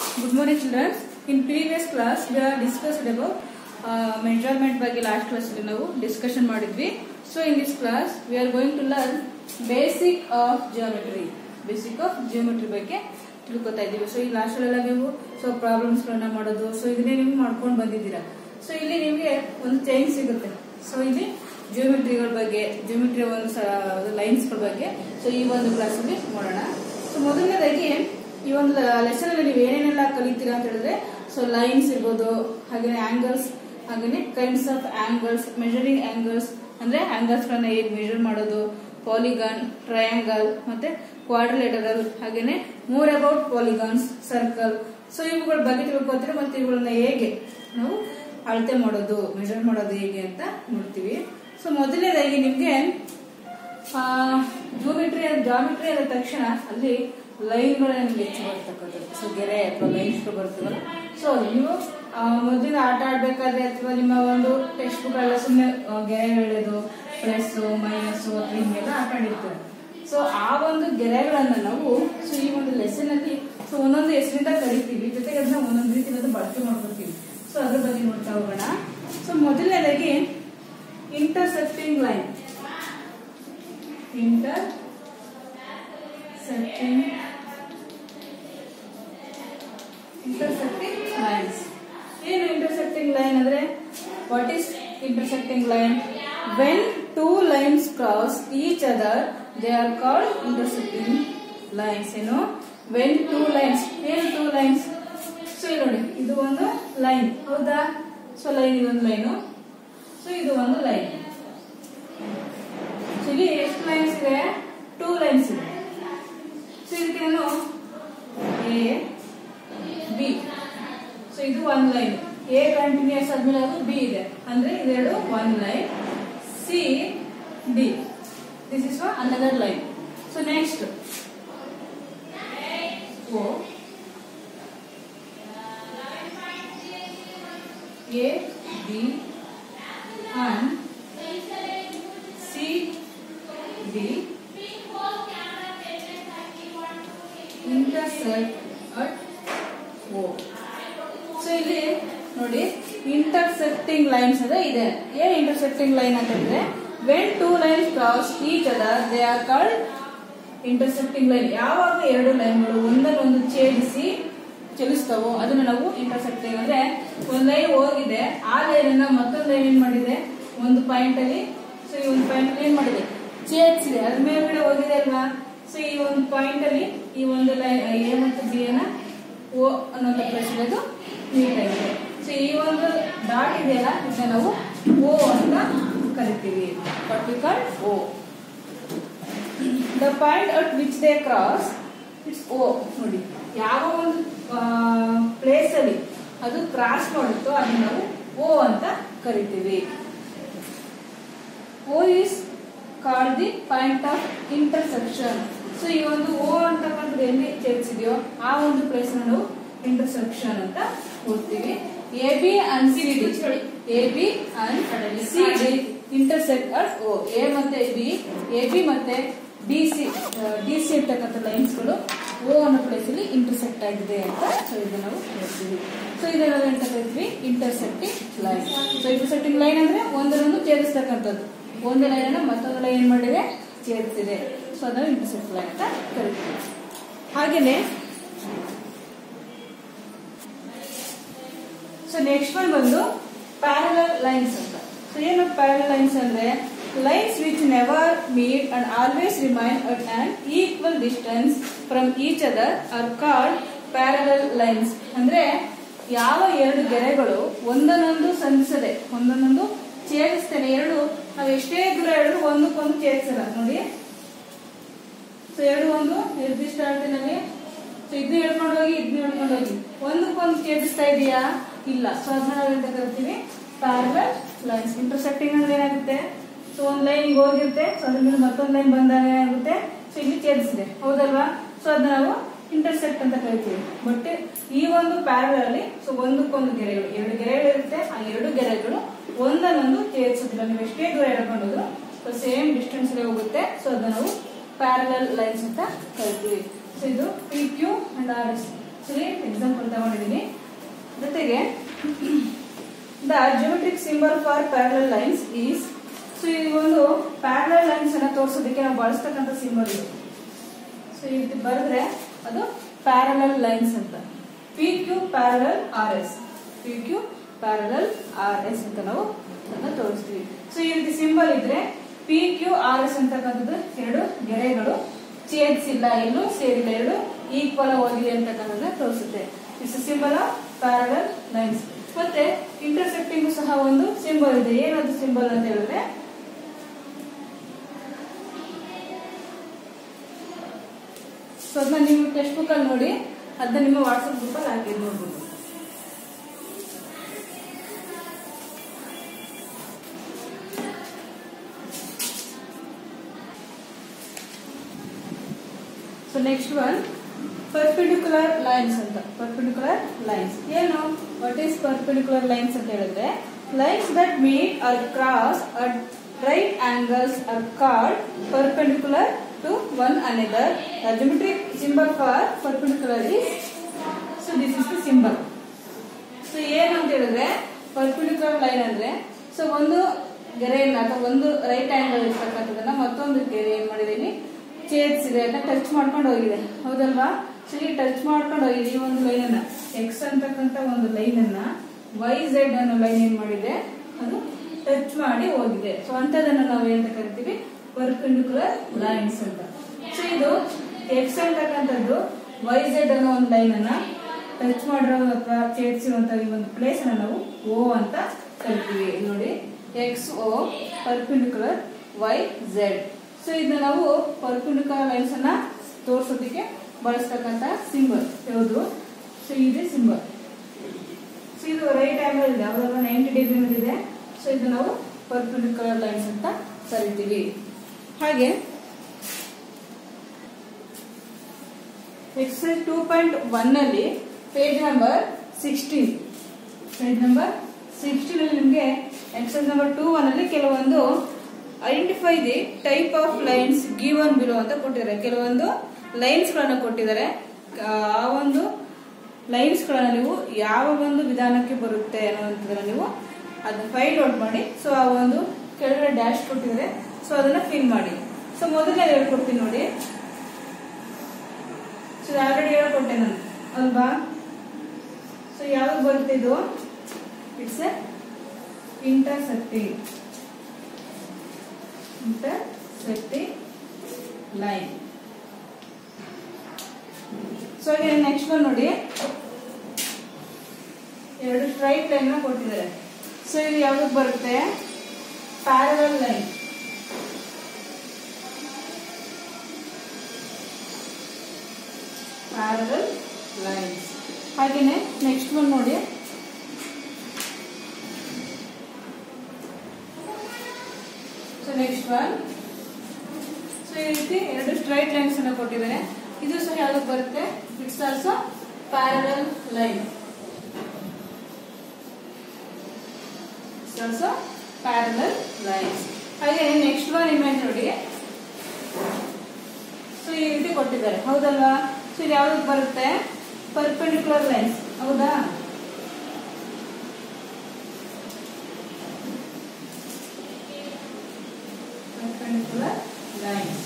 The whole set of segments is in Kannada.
Good morning children. In previous class we have discussed about uh, measurement ಬಗ್ಗೆ ಲಾಸ್ಟ್ ಕ್ಲಾಸ್ ಅಲ್ಲಿ ನಾವು ಡಿಸ್ಕಷನ್ ಮಾಡಿದ್ವಿ so in this class we are going to learn basic of geometry basic of geometry ಬಗ್ಗೆ ತಿಳ್ಕೊತಾ ಇದ್ದೀವಿ ಸೊ ಈ ಲಾಸ್ಟ್ ಅಲ್ಲೆಲ್ಲ ನೀವು ಸೊ ಪ್ರಾಬ್ಲಮ್ಸ್ ಗಳನ್ನ ಮಾಡೋದು ಸೊ ಇದನ್ನೇ ನೀವು ಮಾಡ್ಕೊಂಡು ಬಂದಿದ್ದೀರಾ ಸೊ ಇಲ್ಲಿ ನಿಮಗೆ ಒಂದು ಚೈನ್ ಸಿಗುತ್ತೆ ಸೊ ಇಲ್ಲಿ ಜಿಯೋಮೆಟ್ರಿಗಳ ಬಗ್ಗೆ ಜಿಯೋಮೆಟ್ರಿ ಒಂದು ಲೈನ್ಸ್ ಗಳ ಬಗ್ಗೆ ಸೊ ಈ ಒಂದು ಕ್ಲಾಸ್ ಅಲ್ಲಿ ನೋಡೋಣ ಸೊ ಮೊದಲನೇದಾಗಿ ಈ ಒಂದು ಲೆಸನ್ ಅಲ್ಲಿ ನೀವು ಏನೇನೆಲ್ಲ ಕಲಿತೀರಾ ಅಂತ ಹೇಳಿದ್ರೆ ಸೊ ಲೈನ್ಸ್ ಇರ್ಬೋದು ಹಾಗೇನೆ ಆಂಗಲ್ಸ್ ಹಾಗೇನೆ kinds of angles measuring angles ಅಂದ್ರೆ ಆಂಗಲ್ಸ್ ಗಳನ್ನ ಹೇಗೆ ಮೆಜರ್ ಮಾಡೋದು ಪಾಲಿಗಾನ್ ಟ್ರಯಾಂಗಲ್ ಮತ್ತೆ ಕ್ವಾಡ್ರಿಲೇಟರಲ್ ಹಾಗೇನೆ ಮೂರ್ ಅಬೌಟ್ ಪಾಲಿಗಾನ್ಸ್ ಸರ್ಕಲ್ ಸೊ ಇವುಗಳ ಬಗ್ಗೆ ತಿಳ್ಕೊತಾರೆ ಮತ್ತೆ ಇವುಗಳನ್ನ ಹೇಗೆ ನಾವು ಅಳತೆ ಮಾಡೋದು ಮೆಜರ್ ಮಾಡೋದು ಹೇಗೆ ಅಂತ ನೋಡ್ತೀವಿ ಸೊ ಮೊದಲನೇದಾಗಿ ನಿಮ್ಗೆ ಜಿಯೋಮೆಟ್ರಿ ಜಾಮೆಟ್ರಿ ಆದ ತಕ್ಷಣ ಅಲ್ಲಿ ಲೈನ್ಗಳ ನಿಮ್ಗೆ ಹೆಚ್ಚು ಬರ್ತಕ್ಕಂಥದ್ದು ಸೊ ಗೆರೆ ಅಥವಾ ಲೈನ್ಸ್ ಬರ್ತದಲ್ಲ ಸೊ ನೀವು ಆ, ಮೊದಲಿನ ಆಟ ಆಡ್ಬೇಕಾದ್ರೆ ಅಥವಾ ನಿಮ್ಮ ಒಂದು ಟೆಕ್ಸ್ಟ್ ಬುಕ್ ಎಲ್ಲ ಸುಮ್ಮನೆ ಗೆರೆ ಎಳೆಯೋದು ಪ್ಲಸ್ ಮೈನಸ್ ಅಥವಾ ಹಿಂಗೆಲ್ಲ ಆಟ ಆಡಿರ್ತಾರೆ ಸೊ ಆ ಒಂದು ಗೆರೆಗಳನ್ನ ನಾವು ಸೊ ಈ ಒಂದು ಲೆಸನ್ ಅಲ್ಲಿ ಸೊ ಒಂದೊಂದು ಹೆಸರಿಂದ ಕರಿತೀವಿ ಜೊತೆಗೆ ಅದನ್ನ ಒಂದೊಂದು ರೀತಿ ಬಳಕೆ ಮಾಡ್ಕೊತೀವಿ ಸೊ ಅದ್ರ ಬಗ್ಗೆ ನೋಡ್ತಾ ಹೋಗೋಣ ಸೊ ಮೊದಲನೇದಾಗಿ intercepting line intercepting intercepting lines ಏನು ಇಂಟರ್ಸೆಪ್ಟಿಂಗ್ ಲೈನ್ ಅಂದ್ರೆ what is intercepting line when two lines cross each other they are called intercepting lines ಏನು ವೆನ್ ಟೂ ಲೈನ್ಸ್ ಏನು ಟೂ ಲೈನ್ಸ್ ಸೊ ಇಲ್ಲಿ ನೋಡಿ ಇದು ಒಂದು ಲೈನ್ ಹೌದಾ ಸೊ ಲೈನ್ ಇದೊಂದು ಲೈನು ಸೊ ಇದು ಒಂದು ಲೈನ್ ಸೊ ಇಲ್ಲಿ ಎಷ್ಟು ಲೈನ್ಸ್ ಇದೆ ಟೂ ಲೈನ್ಸ್ ಇದೆ ಸೊ ಇದಕ್ಕೆ ನಾನು ಎ ಬಿ ಸೊ ಇದು ಒನ್ ಲೈನ್ ಎ ಕಂಟಿನ್ಯೂಸ್ ಆದ್ಮೇಲೆ ಅದು ಬಿ ಇದೆ ಅಂದ್ರೆ ಇದೆರಡು one line C D this is another line so next O A B and C D intersect at O. So ಇಲ್ಲಿ ನೋಡಿ ಇಂಟರ್ಸೆಕ್ಟಿಂಗ್ ಲೈನ್ಸ್ ಅದೇ ಇದೆ ಏನ್ ಇಂಟರ್ಸೆಕ್ಟಿಂಗ್ ಲೈನ್ ಅಂತ ಹೇಳಿದ್ರೆ when two lines cross each other they are called intersecting line ಯಾವಾಗ ಎರಡು ಲೈನ್ಗಳು ಒಂದನ್ನೊಂದು ಛೇದಿಸಿ ಚಲಿಸ್ತಾವೋ ಅದನ್ನ ನಾವು ಇಂಟರ್ಸೆಕ್ಟಿಂಗ್ ಅಂದ್ರೆ ಒಂದ್ ಲೈನ್ ಹೋಗಿದೆ ಆ ಲೈನ್ ಅನ್ನ ಮತ್ತೊಂದು ಲೈನ್ ಏನ್ ಮಾಡಿದೆ ಒಂದು ಪಾಯಿಂಟ್ ಅಲ್ಲಿ ಸೊ ಈ ಒಂದು ಪಾಯಿಂಟ್ ಅಲ್ಲಿ ಏನ್ ಮಾಡಿದೆ ಛೇದಿಸಿದೆ ಅದ್ರ ಮೇಲ್ಗಡೆ ಹೋಗಿದೆ ಅಲ್ವಾ ಸೊ ಈ ಒಂದು ಪಾಯಿಂಟ್ ಅಲ್ಲಿ ಈ ಒಂದು ಲೈನ್ ಎ ಮತ್ತು ಬಿ ಅನ್ನ ಓ ಅನ್ನೋಂಥ ಪ್ಲೇಸ್ ಅದು ಮೀಟ್ ಆಗಿದೆ ಸೊ ಈ ಒಂದು ಡಾಟ್ ಇದೆಯಲ್ಲ ಇದನ್ನ ನಾವು ಓ ಅಂತ ಕರಿತೀವಿ particle O the point at which they cross it's O ನೋಡಿ ಯಾವ ಒಂದು ಪ್ಲೇಸ್ ಅಲ್ಲಿ ಅದು ಕ್ರಾಸ್ ಮಾಡುತ್ತೋ ಅದನ್ನ ನಾವು ಓ ಅಂತ ಕರಿತೀವಿ O is called the point of intersection so ಈ ಒಂದು ಓ ಅಂತಕ್ಕಂಥದ್ದು ಎಲ್ಲಿ ಛೇದಿಸಿದೆಯೋ ಆ ಒಂದು ಪ್ಲೇಸ್ ನಾವು ಇಂಟರ್ಸೆಕ್ಷನ್ ಅಂತ ಓದ್ತೀವಿ A B and C D A B and C D intersect at O A ಮತ್ತೆ ಬಿ ಎ ಬಿ ಮತ್ತೆ ಡಿ ಸಿ ಡಿ ಸಿ ಇರ್ತಕ್ಕಂಥ ಲೈನ್ಸ್ ಗಳು ಓ ಅನ್ನೋ ಪ್ಲೇಸ್ ಅಲ್ಲಿ ಇಂಟರ್ಸೆಕ್ಟ್ ಆಗಿದೆ ಅಂತ ಸೊ ಇದನ್ನ ನಾವು ಹೇಳ್ತೀವಿ ಸೊ ಇದನ್ನ ನಾವು ಎಂತ ಕರಿತೀವಿ intersecting line so intersecting line ಅಂದ್ರೆ ಒಂದರೊಂದು ಛೇದಿಸ್ತಕ್ಕಂಥದ್ದು ಒಂದು ಲೈನ್ ಅನ್ನು ಮತ್ತೊಂದು ಲೈನ್ ಏನ್ ಮಾಡಿದೆ ಛೇದಿಸಿದೆ ಸೊ ಅದನ್ನು ಇಂಟರ್ಸೆಕ್ಟ್ ಲೈನ್ ಅಂತ ಕರಿತೀವಿ ಹಾಗೇನೆ ಸೊ ನೆಕ್ಸ್ಟ್ ಒನ್ ಬಂದು ಪ್ಯಾರಲಲ್ ಲೈನ್ಸ್ ಅಂತ ಸೊ ಏನು ಪ್ಯಾರಲಲ್ ಲೈನ್ಸ್ ಅಂದ್ರೆ lines which never meet and always remain at an equal distance from each other are called parallel lines ಅಂದ್ರೆ ಯಾವ ಎರಡು ಗೆರೆಗಳು ಒಂದನ್ನೊಂದು ಸಂಧಿಸದೆ ಒಂದನ್ನೊಂದು ಛೇದಿಸ್ತೇನೆ ಎರಡು ನಾವು ಎಷ್ಟೇ ದೂರ ಹೇಳಿದ್ರು ಒಂದಕ್ಕೊಂದು ಛೇದಿಸಲ್ಲ ನೋಡಿ ಸೊ ಎರಡು ಒಂದು ನಿರ್ದಿಷ್ಟ ಅಳತೆನಲ್ಲಿ ಸೊ ಇದನ್ನ ಹೇಳ್ಕೊಂಡು ಹೋಗಿ ಇದನ್ನ ಹೇಳ್ಕೊಂಡು ಹೋಗಿ ಒಂದಕ್ಕೊಂದು ಛೇದಿಸ್ತಾ ಇದೆಯಾ ಇಲ್ಲ ಸೊ ಅದನ್ನ ನಾವು ಎಂತ ಕರಿತೀವಿ ಪ್ಯಾರಲಲ್ ಲೈನ್ಸ್ ಇಂಟರ್ಸೆಕ್ಟಿಂಗ್ ಅಂದ್ರೆ ಏನಾಗುತ್ತೆ ಸೊ ಒಂದ್ ಲೈನ್ ಈಗ ಹೋಗಿರುತ್ತೆ ಸೊ ಅದ್ರ ಮೇಲೆ ಮತ್ತೊಂದು ಲೈನ್ ಬಂದಾಗ ಏನಾಗುತ್ತೆ ಸೊ ಇಲ್ಲಿ ಛೇದಿಸಿದೆ ಹೌದಲ್ವಾ ಸೊ ಅದನ್ನ ನಾವು ಇಂಟರ್ಸೆಕ್ಟ್ ಅಂತ ಕರಿತೀವಿ ಬಟ್ ಈ ಒಂದು ಪ್ಯಾರಲಲ್ ಅಲ್ಲಿ ಸೊ ಒಂದಕ್ಕೊಂದು ಗೆರೆಗಳು ಎರಡು ಗೆರೆಗಳು ಇರುತ್ತೆ ಆ ಎರಡು ಗೆರೆಗಳು ಒಂದನ್ನೊಂದು ಛೇದಿಸೋದಿಲ್ಲ ನೀವು ಎಷ್ಟೇ ದೂರ ಎಳ್ಕೊಂಡು ಹೋದ್ರು ಸೊ ಸೇಮ್ ಡಿಸ್ಟೆನ್ಸ್ ಹೋಗುತ್ತೆ ಸೊ ಅದನ್ನ ನಾವು ಪ್ಯಾರಲಲ್ ಲೈನ್ಸ್ ಅಂತ ಕರಿತೀವಿ ಸೊ ಇದು P Q and R S actually example ತಗೊಂಡಿದ್ದೀನಿ ಜೊತೆಗೆ the geometric symbol for parallel lines is so ಇದು ಒಂದು ಪ್ಯಾರಲಲ್ ಲೈನ್ಸ್ ಅನ್ನ ತೋರಿಸೋದಕ್ಕೆ ನಾವು ಬಳಸ್ತಕ್ಕಂಥ ಸಿಂಬಲ್ ಇದು ಸೊ ಇದು ಬರೆದ್ರೆ ಅದು ಪ್ಯಾರಲಲ್ ಲೈನ್ಸ್ ಅಂತ P Q parallel R S P Q parallel R S ಅಂತ ನಾವು ಅದನ್ನ ತೋರಿಸ್ತೀವಿ ಸೊ ಈ ರೀತಿ ಸಿಂಬಲ್ ಇದ್ರೆ ಪಿ ಕ್ಯೂ ಆರ್ ಎಸ್ ಅಂತಕ್ಕಂಥದ್ದು ಎರಡು ಗೆರೆಗಳು ಛೇದಿಸಿಲ್ಲ ಎಲ್ಲೂ ಸೇರಿಲ್ಲ ಎರಡು ಈಕ್ವಲ್ ಹೋಗಿದೆ ಅಂತಕ್ಕಂಥದ್ದನ್ನ ತೋರಿಸುತ್ತೆ it's symbol of parallel lines ಮತ್ತೆ ಇಂಟರ್ಸೆಕ್ಟಿಂಗ್ ಸಹ ಒಂದು ಸಿಂಬಲ್ ಇದೆ ಏನದು ಸಿಂಬಲ್ ಅಂತ ಹೇಳಿದ್ರೆ ಸೊ ಅದನ್ನ ನೀವು ಟೆಕ್ಸ್ಟ್ ಬುಕ್ ಅಲ್ಲಿ ನೋಡಿ ಅದನ್ನ ನಿಮ್ಮ ವಾಟ್ಸ್ಆಪ್ ಗ್ರೂಪ್ ಅಲ್ಲಿ ಹಾಕಿ ನೋಡ್ಬೋದು so next one perpendicular lines ಅಂತ ಪರ್ಪೆಂಡಿಕ್ಯುಲರ್ ಲೈನ್ಸ್ ಏನು ವಾಟ್ ಈಸ್ ಪರ್ಪೆಂಡಿಕ್ಯುಲರ್ ಲೈನ್ಸ್ ಅಂತ ಹೇಳಿದ್ರೆ lines that meet or cross at right angles are called perpendicular to one another the geometric symbol for perpendicular is so this is the symbol so ಏನು ಅಂತ ಹೇಳಿದ್ರೆ ಪರ್ಪೆಂಡಿಕ್ಯುಲರ್ ಲೈನ್ ಅಂದ್ರೆ ಸೊ ಒಂದು ಗೆರೆಯನ್ನ ಅಥವಾ ಒಂದು ರೈಟ್ ಆಂಗಲ್ ಇರ್ತಕ್ಕಂಥದನ್ನ ಮತ್ತೊಂದು ಗೆರೆ ಏನ್ ಮಾಡಿದೀನಿ ಛೇದಿಸಿದೆ ಅಂತ ಟಚ್ ಮಾಡ್ಕೊಂಡು ಹೋಗಿದೆ ಹೌದಲ್ವಾ ಸೊ ಈ ಟಚ್ ಮಾಡ್ಕೊಂಡು ಹೋಗಿದೆ ಈ ಒಂದು ಲೈನ್ ಅನ್ನ ಎಕ್ಸ್ ಅಂತಕ್ಕಂಥ ಒಂದು ಲೈನ್ ಅನ್ನ ವೈ ಝೆಡ್ ಅನ್ನೋ ಲೈನ್ ಏನ್ ಮಾಡಿದೆ ಅದು ಟಚ್ ಮಾಡಿ ಹೋಗಿದೆ ಸೊ ಅಂತದನ್ನ ನಾವು ಏನಂತ ಕರಿತೀವಿ ಪರ್ಪೆಂಡಿಕ್ಯುಲರ್ ಲೈನ್ಸ್ ಅಂತ ಸೊ ಇದು ಎಕ್ಸ್ ಅಂತಕ್ಕಂಥದ್ದು ವೈ ಝೆಡ್ ಅನ್ನೋ ಒಂದು ಲೈನ್ ಅನ್ನ ಟಚ್ ಮಾಡಿರೋ ಅಥವಾ ಛೇದಿಸಿರುವಂತ ಈ ಒಂದು ಪ್ಲೇಸ್ ಅನ್ನ ನಾವು ಓ ಅಂತ ಕರಿತೀವಿ ಇಲ್ಲಿ ನೋಡಿ X O perpendicular Y Z so ಇದನ್ನ ನಾವು ಪರ್ಪೆಂಡಿಕ್ಯುಲರ್ ಲೈನ್ಸ್ ಅನ್ನ ತೋರಿಸೋದಕ್ಕೆ ಬಳಸ್ತಕ್ಕಂತ ಸಿಂಬಲ್ ಯಾವುದು ಸೊ ಇದೆ ಸಿಂಬಲ್ ಸೊ ಇದು ರೈಟ್ ಆಂಗಲ್ ಇದೆ ಯಾವ್ದಾದ್ರು ನೈಂಟಿ ಡಿಗ್ರಿ ಇದೆ ಸೊ ಇದು ನಾವು ಪರ್ಪೆಂಡಿಕ್ಯುಲರ್ ಲೈನ್ಸ್ ಅಂತ ಕರಿತೀವಿ ಹಾಗೆ ಎಕ್ಸಸೈಸ್ ಟೂ ಪಾಯಿಂಟ್ ಒನ್ ಅಲ್ಲಿ page number sixteen page number sixteen ಅಲ್ಲಿ ನಿಮಗೆ ಎಕ್ಸಸೈಸ್ ನಂಬರ್ ಟೂ ಒನ್ ಅಲ್ಲಿ ಕೆಲವೊಂದು identify the type of lines given below ಅಂತ ಕೊಟ್ಟಿದ್ದಾರೆ ಕೆಲವೊಂದು ಲೈನ್ಸ್ ಗಳನ್ನ ಕೊಟ್ಟಿದ್ದಾರೆ ಆ ಒಂದು ಲೈನ್ಸ್ ಗಳನ್ನ ನೀವು ಯಾವ ಒಂದು ವಿಧಾನಕ್ಕೆ ಬರುತ್ತೆ ಅನ್ನುವಂಥದ್ದನ್ನ ನೀವು ಅದನ್ನ ಫೈಲ್ ಔಟ್ ಮಾಡಿ ಸೊ ಆ ಒಂದು ಕೆಳಗಡೆ ಡ್ಯಾಶ್ ಕೊಟ್ಟಿದ್ದಾರೆ ಸೊ ಅದನ್ನ ಫಿಲ್ ಮಾಡಿ ಸೊ ಮೊದಲನೇ ಹೇಳ್ಕೊಡ್ತೀನಿ ನೋಡಿ ಸೊ ಆಲ್ರೆಡಿ ಹೇಳ್ಕೊಟ್ಟೆ ನಾನು ಅಲ್ವಾ ಸೊ ಯಾವ್ದು ಬರುತ್ತೆ ಇದು it's a intersecting intersecting line so ಈಗ ನೆಕ್ಸ್ಟ್ ಒನ್ ನೋಡಿ ಎರಡು ಸ್ಟ್ರೈಟ್ ಲೈನ್ ಕೊಟ್ಟಿದ್ದಾರೆ ಸೊ ಇದು ಯಾವ್ದಕ್ಕೆ ಬರುತ್ತೆ ಪ್ಯಾರಲ್ ಲೈನ್ ಪ್ಯಾರಲ್ ಲೈನ್ಸ್ ಹಾಗೇನೆ ನೆಕ್ಸ್ಟ್ ಒನ್ ನೋಡಿ ಸೊ ನೆಕ್ಸ್ಟ್ ಒನ್ ಸೊ ಈ ರೀತಿ ಎರಡು ಸ್ಟ್ರೈಟ್ ಲೈನ್ಸ್ ಅನ್ನ ಕೊಟ್ಟಿದ್ದಾರೆ ಇದು ಸಹ ಯಾವ್ದಕ್ಕೆ ಬರುತ್ತೆ it's also parallel line it's also parallel lines ಹಾಗೆ ನೆಕ್ಸ್ಟ್ ಒನ್ ಇಮೇಜ್ ನೋಡಿ ಸೊ ಈ ರೀತಿ ಕೊಟ್ಟಿದ್ದಾರೆ ಹೌದಲ್ವಾ ಸೊ ಇದು ಯಾವ್ದಕ್ಕೆ ಬರುತ್ತೆ ಪರ್ಪೆಂಡಿಕ್ಯುಲರ್ ಲೈನ್ಸ್ ಹೌದಾ perpendicular lines.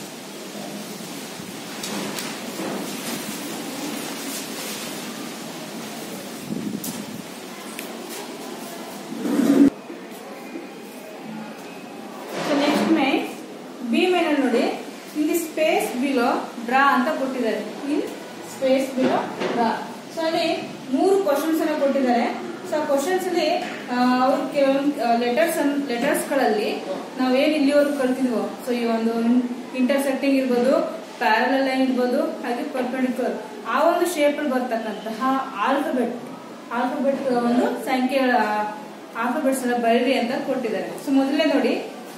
So next main B main ಅಲ್ಲಿ ನೋಡಿ in the space below draw ಅಂತ ಕೊಟ್ಟಿದ್ದಾರೆ in space below draw so ಅಲ್ಲಿ ಮೂರು ಕ್ವಶನ್ಸ್ ಅನ್ನ ಕೊಟ್ಟಿದ್ದಾರೆ ಸೊ ಆ ಕ್ವಶನ್ಸ್ ಅಲ್ಲಿ ಅವ್ರ ಕೆಲವೊಂದು ಲೆಟರ್ಸ್ ಲೆಟರ್ಸ್ ಗಳಲ್ಲಿ ನಾವೇನ್ ಇಲ್ಲಿವರೆಗೂ ಕಲ್ತಿದ್ವೋ ಸೊ ಈ ಒಂದು ಇಂಟರ್ಸೆಕ್ಟಿಂಗ್ ಇರ್ಬೋದು ಪ್ಯಾರಲಲ್ ಲೈನ್ ಇರ್ಬೋದು ಹಾಗೆ ಪರ್ಪೆಂಡಿಕ್ಯುಲರ್ ಆ ಒಂದು ಶೇಪ್ ಅಲ್ಲಿ ಬರ್ತಕ್ಕಂತಹ ಆಲ್ಫಬೆಟ್ ಆಲ್ಫಬೆಟ್ ಒಂದು ಸಂಖ್ಯೆಗಳ ಆಲ್ಫಬೆಟ್ಸ್ ಎಲ್ಲ ಬರೀರಿ ಅಂತ ಕೊಟ್ಟಿದ್ದಾರೆ ಸೊ ಮೊದಲೇ ನೋಡಿ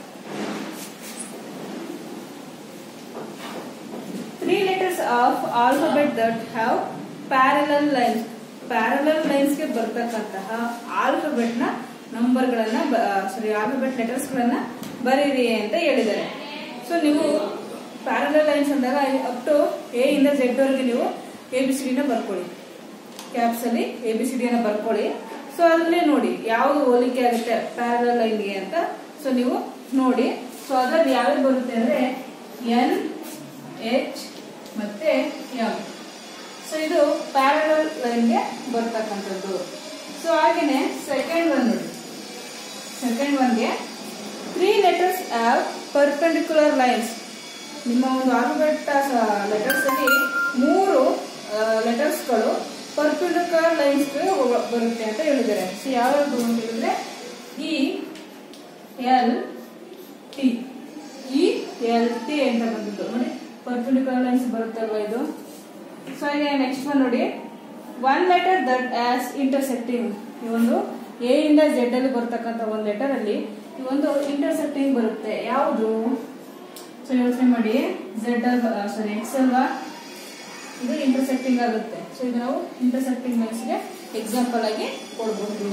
three letters of alphabet that have parallel lines parallel ಲೈನ್ಸ್ಗೆ ಬರ್ತಕ್ಕಂತಹ ಆಲ್ಫಬೆಟ್ ನ ನಂಬರ್ ಗಳನ್ನ ಸಾರಿ ಆಲ್ಫಬೆಟ್ ಲೆಟರ್ಸ್ ಗಳನ್ನ ಬರೀರಿ ಅಂತ ಹೇಳಿದ್ದಾರೆ ಸೊ ನೀವು ಪ್ಯಾರಲಲ್ ಲೈನ್ಸ್ ಅಂದಾಗ ಅಪ್ ಟು ಎ ಇಂದ ಝೆಡ್ ವರೆಗೆ ನೀವು ಎ ಬಿ ಸಿ ನ ಬರ್ಕೊಳ್ಳಿ ಕ್ಯಾಪ್ಸ್ ಅಲ್ಲಿ ಎ ಬಿ ಸಿ ಡಿ ಅನ್ನ ಬರ್ಕೊಳ್ಳಿ ಸೊ ಅಲ್ಲೇ ನೋಡಿ ಯಾವ್ದು ಹೋಲಿಕೆ ಆಗುತ್ತೆ ಪ್ಯಾರಲ್ ಲೈನ್ಗೆ ಅಂತ ಸೊ ನೀವು ನೋಡಿ ಸೊ ಅದ್ರಲ್ಲಿ ಯಾವ್ದು ಬರುತ್ತೆ ಅಂದ್ರೆ ಎನ್ ಎಚ್ ಮತ್ತೆ ಎಂ ಸೊ ಇದು ಪ್ಯಾರಲ್ ಲೈನ್ಗೆ ಬರ್ತಕ್ಕಂಥದ್ದು ಸೊ ಹಾಗೇನೆ ಸೆಕೆಂಡ್ ಒನ್ ನೋಡಿ ಸೆಕೆಂಡ್ ಒನ್ಗೆ three letters of perpendicular lines ನಿಮ್ಮ ಒಂದು ಆಲ್ಫಾಬೆಟ್ ಲೆಟರ್ಸ್ ಅಲ್ಲಿ ಮೂರು ಲೆಟರ್ಸ್ಗಳು ಪರ್ಪೆಂಡಿಕ್ಯುಲರ್ ಲೈನ್ಸ್ ಬರುತ್ತೆ ಅಂತ ಹೇಳಿದ್ದಾರೆ ಸೊ ಯಾವ್ದು ಅಂತ ಹೇಳಿದ್ರೆ E L T E L T ಅಂತ ಬಂದಿದ್ದು ನೋಡಿ ಪರ್ಪೆಂಡಿಕ್ಯುಲರ್ ಲೈನ್ಸ್ ಬರುತ್ತಲ್ವಾ ಇದು ಸೊ ಹಾಗೆ ನೆಕ್ಸ್ಟ್ ಒನ್ ನೋಡಿ one letter that has intersecting ಈ ಒಂದು ಎ ಇಂದ ಜೆಡ್ ಅಲ್ಲಿ ಬರ್ತಕ್ಕಂಥ ಒಂದು ಲೆಟರ್ ಅಲ್ಲಿ ಈ ಒಂದು ಇಂಟರ್ಸೆಕ್ಟಿಂಗ್ ಬರುತ್ತೆ ಯಾವುದು ಸೊ ಯೋಚನೆ ಮಾಡಿ ಝೆಡ್ ಸಾರಿ ಎಕ್ಸ್ ಅಲ್ವಾ ಇದು ಇಂಟರ್ಸೆಕ್ಟಿಂಗ್ ಆಗುತ್ತೆ ಸೊ ಇದು ನಾವು ಇಂಟರ್ಸೆಕ್ಟಿಂಗ್ ಲೈನ್ಸ್ಗೆ ಎಕ್ಸಾಂಪಲ್ ಆಗಿ ಕೊಡಬಹುದು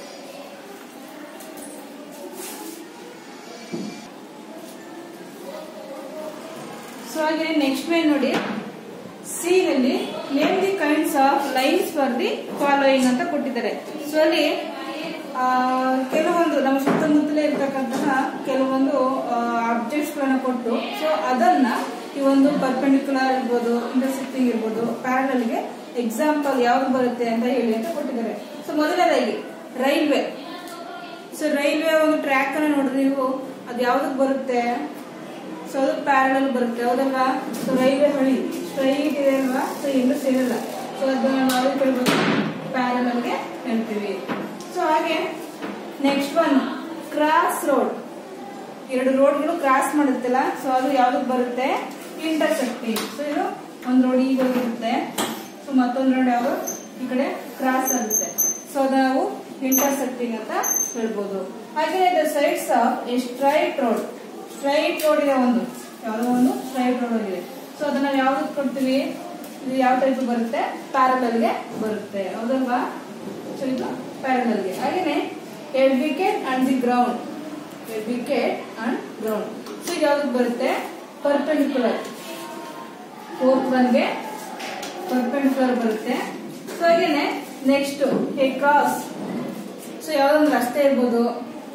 ಸೊ ಹಾಗೆ ನೆಕ್ಸ್ಟ್ ಮೇನ್ ನೋಡಿ ಸಿ ನಲ್ಲಿ name the kinds of lines for the following ಅಂತ ಕೊಟ್ಟಿದ್ದಾರೆ ಸೊ ಅಲ್ಲಿ ಆ, ಕೆಲವೊಂದು ನಮ್ಮ ಸುತ್ತಮುತ್ತಲೇ ಇರ್ತಕ್ಕಂತಹ ಕೆಲವೊಂದು ಆಬ್ಜೆಕ್ಟ್ಸ್ ಗಳನ್ನ ಕೊಟ್ಟು ಸೊ ಅದನ್ನ ಈ ಒಂದು ಪರ್ಪೆಂಡಿಕ್ಯುಲರ್ ಇರ್ಬೋದು ಇಂಟರ್ಸೆಕ್ಟಿಂಗ್ ಇರ್ಬೋದು ಪ್ಯಾರಲ್ ಗೆ ಎಕ್ಸಾಂಪಲ್ ಯಾವ್ದು ಬರುತ್ತೆ ಅಂತ ಹೇಳಿ ಅಂತ ಕೊಟ್ಟಿದ್ದಾರೆ ಸೊ ಮೊದಲನೇದಾಗಿ ರೈಲ್ವೆ ಸೊ ರೈಲ್ವೆ ಒಂದು ಟ್ರ್ಯಾಕ್ ಅನ್ನ ನೋಡಿದ್ರೆ ನೀವು ಅದು ಯಾವ್ದಕ್ ಬರುತ್ತೆ ಸೊ ಅದು ಪ್ಯಾರಲ್ ಬರುತ್ತೆ ಹೌದಲ್ವಾ ಸೊ ರೈಲ್ವೆ ಹಳಿ ಸ್ಟ್ರೈಟ್ ಇದೆ ಅಲ್ವಾ ಸೊ ಎಲ್ಲೂ ಸೇರಲ್ಲ ಸೊ ಅದನ್ನ ನಾವು ಕೇಳ್ಬೇಕು ಪ್ಯಾರಲ್ಗೆ ಹೇಳ್ತೀವಿ ಸೊ ಹಾಗೆ ನೆಕ್ಸ್ಟ್ ಒನ್ ಕ್ರಾಸ್ ರೋಡ್ ಎರಡು ರೋಡ್ಗಳು ಕ್ರಾಸ್ ಮಾಡುತ್ತಲ್ಲ ಸೊ ಅದು ಯಾವ್ದಕ್ ಬರುತ್ತೆ ಇಂಟರ್ಸೆಕ್ಟಿಂಗ್ ಸೊ ಇದು ಒಂದು ರೋಡ್ ಈಗ ಹೋಗಿರುತ್ತೆ ಸೊ ಮತ್ತೊಂದು ರೋಡ್ ಯಾವುದು ಈ ಕಡೆ ಕ್ರಾಸ್ ಆಗುತ್ತೆ ಸೊ ಅದು ನಾವು ಇಂಟರ್ಸೆಕ್ಟಿಂಗ್ ಅಂತ ಹೇಳ್ಬೋದು ಹಾಗೆ the sides of a straight road straight road ಇದೆ ಒಂದು ಯಾವುದೋ ಒಂದು ಸ್ಟ್ರೈಟ್ ರೋಡ್ ಇದೆ ಸೊ ಅದನ್ನ ನಾವು ಯಾವ್ದಕ್ಕೆ ಕೊಡ್ತೀವಿ ಇದು ಯಾವ ಟೈಪ್ ಬರುತ್ತೆ ಪ್ಯಾರಲಲ್ಗೆ ಬರುತ್ತೆ ಹೌದಲ್ವಾ ಸೊ ಇದು ಪ್ಯಾರಲಲ್ಗೆ ಹಾಗೇನೆ a wicket and the ground a wicket and ground so ಇದು ಯಾವ್ದಕ್ಕೆ ಬರುತ್ತೆ ಪರ್ಪೆಂಡಿಕ್ಯುಲರ್ ಫೋರ್ತ್ ಒನ್ಗೆ ಪರ್ಪೆಂಡಿಕ್ಯುಲರ್ ಬರುತ್ತೆ ಸೊ ಹಾಗೇನೆ ನೆಕ್ಸ್ಟ್ ಎ ಕ್ರಾಸ್ ಸೊ ಯಾವ್ದೊಂದು ರಸ್ತೆ ಇರ್ಬೋದು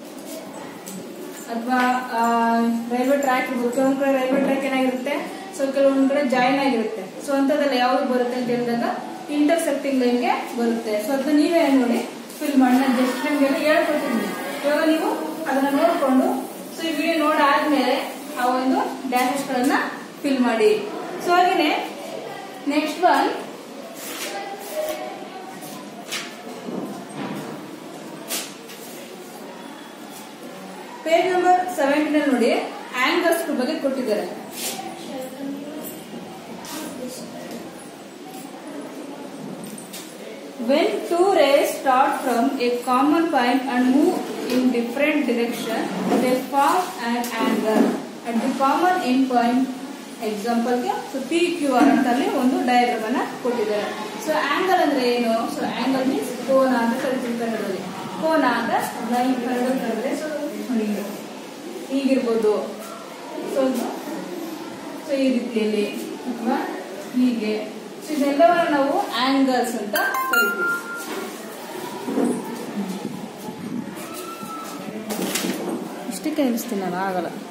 ಅಥವಾ ರೈಲ್ವೆ ಟ್ರ್ಯಾಕ್ ಇರ್ಬೋದು ಕೆಲವೊಂದ್ ಕಡೆ ರೈಲ್ವೆ ಟ್ರ್ಯಾಕ್ ಏನಾಗಿರುತ್ತೆ ಸೊ ಕೆಲವೊಂದ್ ಕಡೆ ಜಾಯಿನ್ ಆಗಿರುತ್ತೆ ಸೊ ಅಂತದೆಲ್ಲ ಯಾವ್ದು ಬರುತ್ತೆ ಅಂತ ಹೇಳಿದಾಗ ಇಂಟರ್ಸೆಕ್ಟಿಂಗ್ ಲೈನ್ಗೆ ಬರುತ್ತೆ ಸೊ ಅದನ್ನ ನೀವೇ ನೋಡಿ ಫಿಲ್ ಮಾಡಿ ನಾನು ಜಸ್ಟ್ ನಿಮ್ಗೆಲ್ಲ ಹೇಳ್ಕೊಡ್ತೀನಿ ಇವಾಗ ನೀವು ಅದನ್ನ ನೋಡ್ಕೊಂಡು ಸೊ ಈ ವಿಡಿಯೋ ನೋಡಾದ್ಮೇಲೆ ಆ ಒಂದು ಡ್ಯಾಶಸ್ ಗಳನ್ನ ಫಿಲ್ ಮಾಡಿ ಸೊ ಹಾಗೇನೆ next one page number seventeen ಅಲ್ಲಿ ನೋಡಿ ಆಂಗಲ್ಸ್ ಬಗ್ಗೆ ಕೊಟ್ಟಿದ್ದಾರೆ When two rays start from a common point and move in different direction, they form an angle. At the common end point, ಎಕ್ಸಾಂಪಲ್ಗೆ ಸೊ ಪಿ ಕ್ಯೂ ಆರ್ ಅಂತ ಅಲ್ಲಿ ಒಂದು ಡಯಾಗ್ರಾಮ್ ಅನ್ನ ಕೊಟ್ಟಿದ್ದಾರೆ ಸೊ ಆಂಗಲ್ ಅಂದ್ರೆ ಏನು ಸೊ ಆಂಗಲ್ ಮೀನ್ಸ್ ಕೋನ ಅಂತ ಕರಿತೀವಿ ಕನ್ನಡದಲ್ಲಿ ಕೋನ ಅಂತ ಲೈನ್ ಕನ್ನಡದಲ್ಲಿ ಕರೆದ್ರೆ ಸೊ ಹಿಂಗೆ ಹೀಗಿರ್ಬೋದು ಸೊ ಸೊ ಈ ರೀತಿಯಲ್ಲಿ ಅಥವಾ ಹೀಗೆ ಸೊ ಇದೆಲ್ಲವನ್ನು ನಾವು ಆಂಗಲ್ಸ್ ಅಂತ ಕರಿತೀವಿ ಇಷ್ಟಕ್ಕೆ ನಿಲ್ಲಿಸ್ತೀನಿ ನಾನು ಆಗಲ್ಲ